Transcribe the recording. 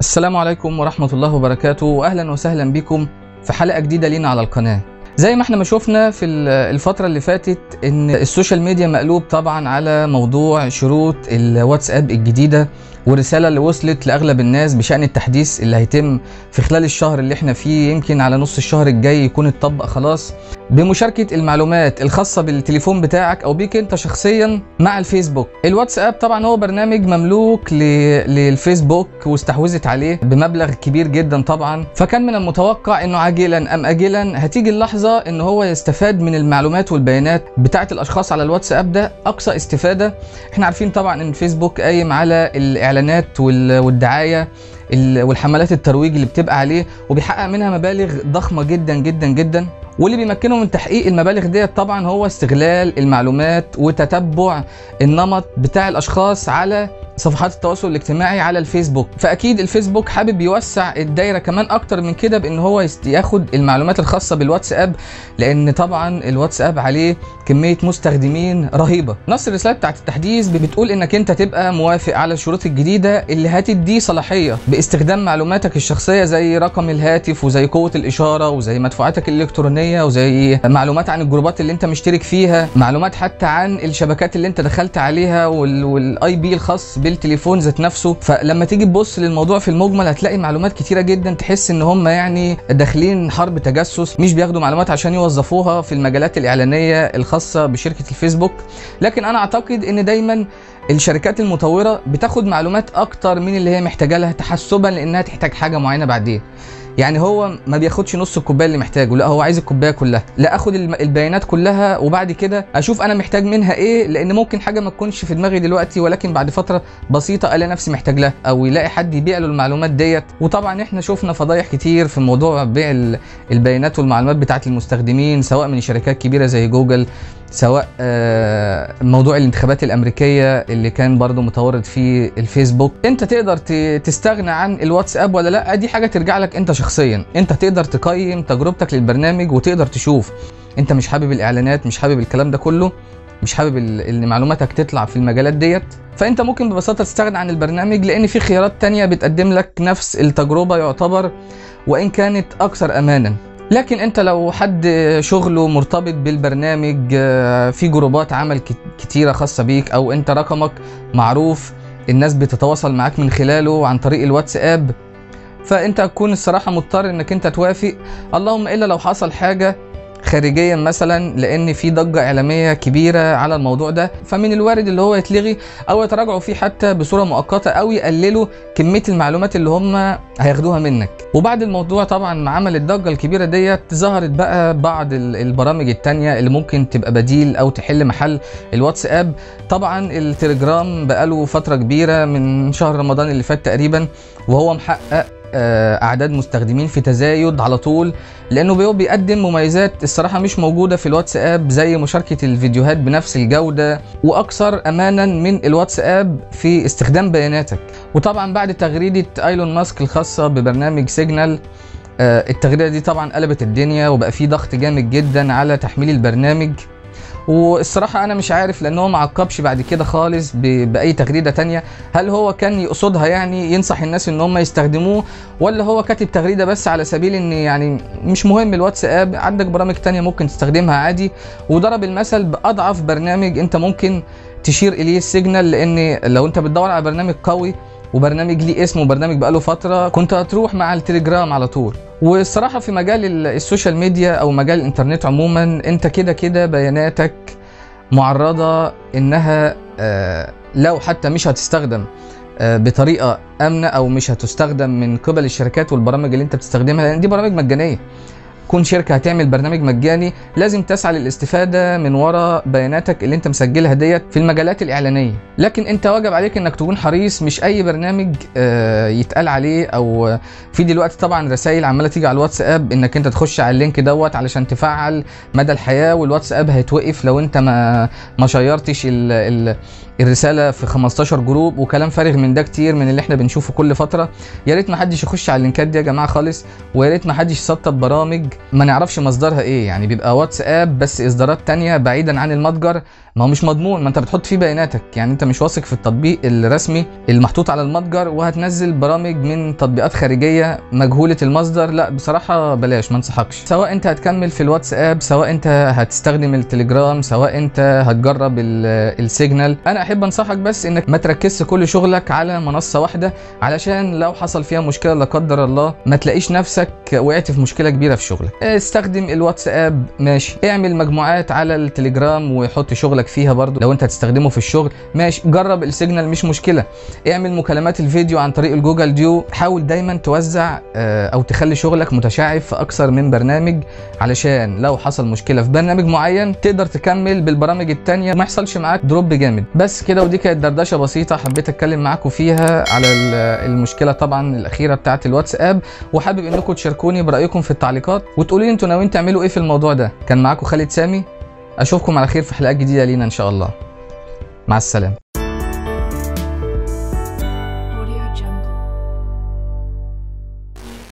السلام عليكم ورحمة الله وبركاته وأهلا وسهلا بكم في حلقة جديدة لينا على القناة زي ما احنا ما شفنا في ال- الفترة اللي فاتت ان السوشيال ميديا مقلوب طبعا على موضوع شروط الواتساب الجديدة والرسالة اللي وصلت لأغلب الناس بشأن التحديث اللي هيتم في خلال الشهر اللي احنا فيه يمكن على نص الشهر الجاي يكون اتطبق خلاص بمشاركة المعلومات الخاصة بالتليفون بتاعك أو بيك أنت شخصيا مع الفيسبوك الواتساب طبعا هو برنامج مملوك ل... للفيسبوك واستحوذت عليه بمبلغ كبير جدا طبعا فكان من المتوقع أنه عاجلا أم آجلا هتيجي اللحظة أن هو يستفاد من المعلومات والبيانات بتاعة الأشخاص على الواتساب ده أقصى استفادة احنا عارفين طبعا أن الفيسبوك قايم على الإعلانات وال... والدعاية ال- والحملات الترويج اللي بتبقى عليه وبيحقق منها مبالغ ضخمة جدا جدا جدا واللي بيمكنه من تحقيق المبالغ ديت طبعا هو استغلال المعلومات وتتبع النمط بتاع الاشخاص على صفحات التواصل الاجتماعي على الفيسبوك فاكيد الفيسبوك حابب يوسع الدايره كمان اكتر من كده بان هو يست- ياخد المعلومات الخاصه بالواتساب لان طبعا الواتساب عليه كميه مستخدمين رهيبه نص الرساله بتاعت التحديث بتقول انك انت تبقى موافق على الشروط الجديده اللي هتدي صلاحيه باستخدام معلوماتك الشخصيه زي رقم الهاتف وزي قوه الاشاره وزي مدفوعاتك الالكترونيه وزي معلومات عن الجروبات اللي انت مشترك فيها معلومات حتى عن الشبكات اللي انت دخلت عليها والاي بي الخاص بالتليفون ذات نفسه فلما تيجي تبص للموضوع في المجمل هتلاقي معلومات كتيره جدا تحس ان هم يعني داخلين حرب تجسس مش بياخدوا معلومات عشان يوظفوها في المجالات الاعلانيه الخاصه بشركه الفيسبوك لكن انا اعتقد ان دايما الشركات المطوره بتاخد معلومات اكتر من اللي هي محتاجه لها تحسبا لانها تحتاج حاجه معينه بعدين يعني هو ما بياخدش نص الكوبايه اللي محتاجه لا هو عايز الكوبايه كلها لا اخد الم- البيانات كلها وبعد كده اشوف انا محتاج منها ايه لان ممكن حاجه ما تكونش في دماغي دلوقتي ولكن بعد فتره بسيطه الاقي نفسي محتاج لها او يلاقي حد يبيع له المعلومات ديت وطبعا احنا شفنا فضايح كتير في موضوع بيع ال- البيانات والمعلومات بتاعه المستخدمين سواء من شركات كبيره زي جوجل سواء آه، موضوع الانتخابات الامريكيه اللي كان برضو متورط فيه الفيسبوك انت تقدر ت- تستغنى عن الواتساب ولا لا دي حاجه ترجع لك انت شخصيا انت تقدر تقيم تجربتك للبرنامج وتقدر تشوف انت مش حابب الاعلانات مش حابب الكلام ده كله مش حابب ال- ان معلوماتك تطلع في المجالات ديت فانت ممكن ببساطه تستغنى عن البرنامج لان في خيارات تانية بتقدم لك نفس التجربه يعتبر وان كانت اكثر امانا لكن انت لو حد شغله مرتبط بالبرنامج آه، في جروبات عمل كت- كتيره خاصه بيك او انت رقمك معروف الناس بتتواصل معاك من خلاله عن طريق الواتساب فانت هتكون الصراحه مضطر انك انت توافق اللهم الا لو حصل حاجه خارجيا مثلا لان في ضجه اعلاميه كبيره على الموضوع ده فمن الوارد اللي هو يتلغي او يتراجعوا فيه حتى بصوره مؤقته او يقللوا كميه المعلومات اللي هم هياخدوها منك وبعد الموضوع طبعا مع عمل الضجه الكبيره ديت ظهرت بقى بعض ال- البرامج التانية اللي ممكن تبقى بديل او تحل محل الواتساب طبعا التليجرام بقاله فتره كبيره من شهر رمضان اللي فات تقريبا وهو محقق آه، اعداد مستخدمين في تزايد على طول لانه بي- بيقدم مميزات الصراحه مش موجوده في الواتساب زي مشاركه الفيديوهات بنفس الجوده واكثر امانا من الواتساب في استخدام بياناتك وطبعا بعد تغريده ايلون ماسك الخاصه ببرنامج سيجنال آه، التغريده دي طبعا قلبت الدنيا وبقى في ضغط جامد جدا على تحميل البرنامج والصراحة أنا مش عارف لأن هو ما عقبش بعد كده خالص ب- بأي تغريدة تانية هل هو كان يقصدها يعني ينصح الناس إن هم يستخدموه ولا هو كاتب تغريدة بس على سبيل إن يعني مش مهم الواتساب عندك برامج تانية ممكن تستخدمها عادي وضرب المثل بأضعف برنامج أنت ممكن تشير إليه السيجنال لأن لو أنت بتدور على برنامج قوي وبرنامج ليه اسم وبرنامج بقاله فترة كنت هتروح مع التليجرام على طول والصراحة في مجال ال- السوشيال ميديا أو مجال الإنترنت عموما أنت كده كده بياناتك معرضة إنها آه، لو حتى مش هتستخدم آه، بطريقة آمنة أو مش هتستخدم من قبل الشركات والبرامج اللي أنت بتستخدمها لأن دي برامج مجانية كون شركة هتعمل برنامج مجاني لازم تسعى للاستفادة من وراء بياناتك اللي انت مسجلها ديت في المجالات الإعلانية لكن انت واجب عليك انك تكون حريص مش اي برنامج آه، يتقال عليه او آه، في دلوقتي طبعا رسائل عمالة تيجي على الواتساب انك انت تخش على اللينك دوت علشان تفعل مدى الحياة والواتساب هيتوقف لو انت ما ما شيرتش ال ال الرسالة في 15 جروب وكلام فارغ من ده كتير من اللي احنا بنشوفه كل فترة يا ريت ما حدش يخش على اللينكات دي يا جماعة خالص ويا ريت ما حدش يسطب برامج ما نعرفش مصدرها ايه يعني بيبقى واتساب بس اصدارات تانية بعيدا عن المتجر ما هو مش مضمون ما انت بتحط فيه بياناتك يعني انت مش واثق في التطبيق الرسمي المحطوط على المتجر وهتنزل برامج من تطبيقات خارجيه مجهوله المصدر لا بصراحه بلاش ما انصحكش سواء انت هتكمل في الواتساب سواء انت هتستخدم التليجرام سواء انت هتجرب ال- السيجنال انا احب انصحك بس انك ما تركزش كل شغلك على منصه واحده علشان لو حصل فيها مشكله لا قدر الله ما تلاقيش نفسك وقعت في مشكله كبيره في شغلك استخدم الواتساب ماشي اعمل مجموعات على التليجرام وحط شغلك فيها برضو لو انت هتستخدمه في الشغل ماشي جرب السيجنال مش مشكله اعمل مكالمات الفيديو عن طريق الجوجل ديو حاول دايما توزع آه، او تخلي شغلك متشعب في اكثر من برنامج علشان لو حصل مشكله في برنامج معين تقدر تكمل بالبرامج التانية ما يحصلش معاك دروب جامد بس كده ودي كانت دردشه بسيطه حبيت اتكلم معاكم فيها على ال- المشكله طبعا الاخيره بتاعه الواتساب وحابب انكم تشاركوني برايكم في التعليقات وتقولوا لي انتوا ناويين تعملوا ايه في الموضوع ده كان معاكم خالد سامي اشوفكم على خير في حلقات جديده لينا ان شاء الله مع السلامه